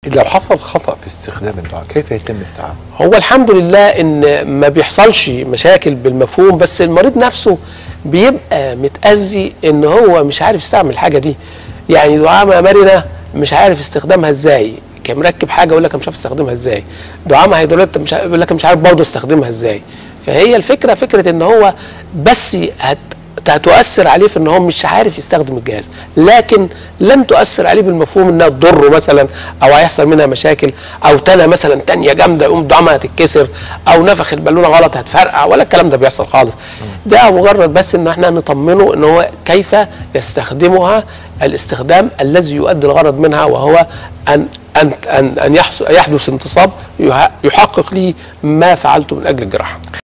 لو حصل خطا في استخدام الدعاء كيف يتم التعامل هو الحمد لله ان ما بيحصلش مشاكل بالمفهوم بس المريض نفسه بيبقى متأذي ان هو مش عارف يستعمل الحاجه دي يعني دعامه مرنه مش عارف استخدامها ازاي كان مركب حاجه يقول لك أنا مش عارف استخدمها ازاي دعامه هيدروليت مش عارف- يقول لك مش عارف برضه استخدمها ازاي فهي الفكره فكره ان هو بس هت هتؤثر عليه في ان هو مش عارف يستخدم الجهاز لكن لن تؤثر عليه بالمفهوم انها تضره مثلا او هيحصل منها مشاكل او تانية مثلا تانية جامده يقوم دعمها هتتكسر او نفخ البالونه غلط هتفرقع ولا الكلام ده بيحصل خالص ده مجرد بس ان احنا نطمنه ان هو كيف يستخدمها الاستخدام الذي يؤدي الغرض منها وهو ان ان ان, أن يحص- يحدث انتصاب يح- يحقق لي ما فعلته من اجل الجراحه